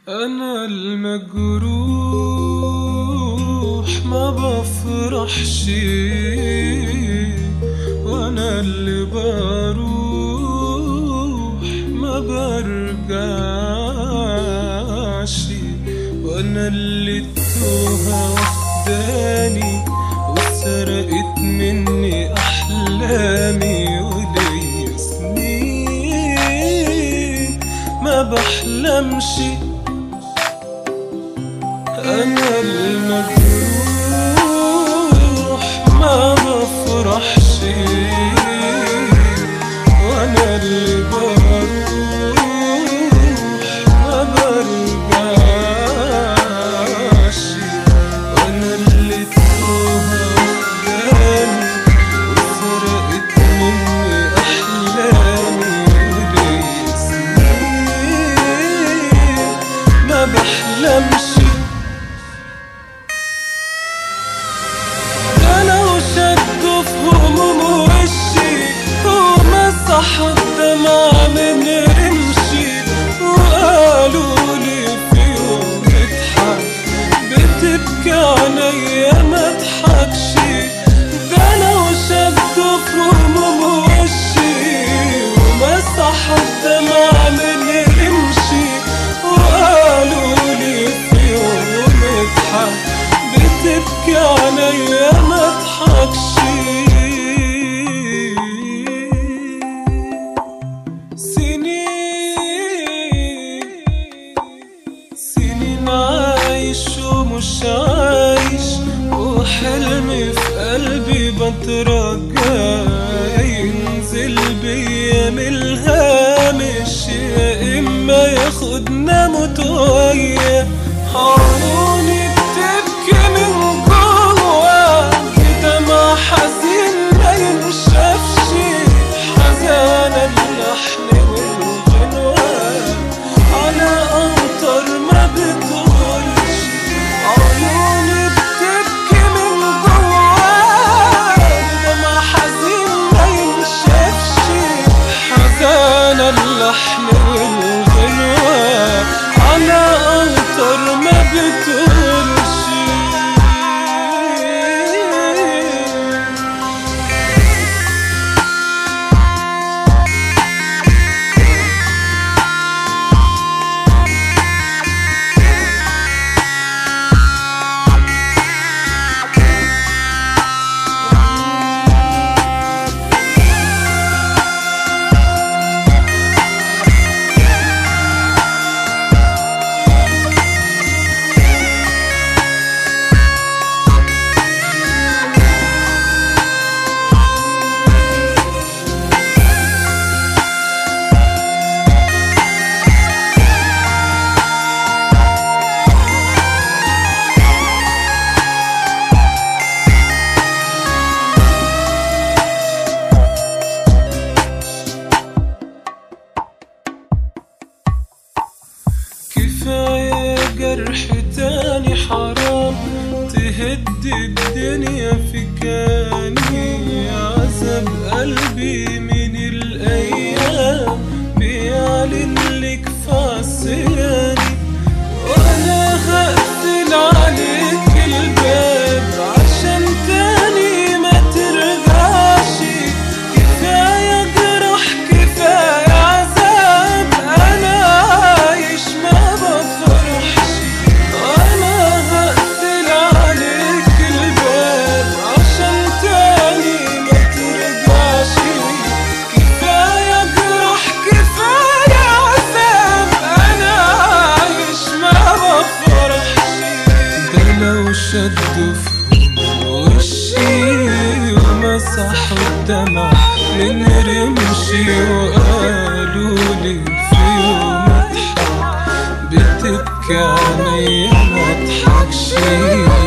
أنا المجروح ما بفرحش وأنا اللي بروح ما برجعش وأنا اللي التوهة واخداني وسرقت مني أحلامي وليا سنين ما بحلمش أنا المجروح ما بفرحش وأنا اللي بروح ما برجعش وأنا اللي التوهة واخداني وسرقت مني أحلامي وليا سنين ما بحلمش انا وشدوا في هموم وشي ومسح الدمع من رمشي وقالوا لي في يوم اضحك بتبكي عينيا ما اضحكش ده انا وشدوا في هموم وشي ومسح الدمع من رمشي وقالوا لي في يوم اضحك بتبكي عينيا ما اضحكش سنين سنين عايش ومش عايش وحلمي في قلبي بترجى ينزل بيا من الهامش يا اما ياخدنا متويا عيوني بتبكي من جوا كده ما حزين ما ينشافش حزان اللحن والغنوة على أمطار ما بتقولش عيوني بتبكي من جوا كده ما حزين ما ينشافش حزان اللحن والغنوة على أمطار ما بتقولش كفاية جرح تاني حرام تهد الدنيا في كاني عذاب قلبي من الأيام بيعلن لك في عصياني وأنا هقفل عليك الباب عشان تاني ما ترجعش كفاية جرح كفاية عذاب أنا عايش ما بفرحش أنا هقفل عليك الباب عشان تاني ما ترجعش كفاية جرح كفاية عذاب أنا عايش ما بفرحش ده لو شدوا في وشي ومسحوا الدمع من رمشي وقالوا لي في يوم اضحك بتبكي عينيا ما اضحكش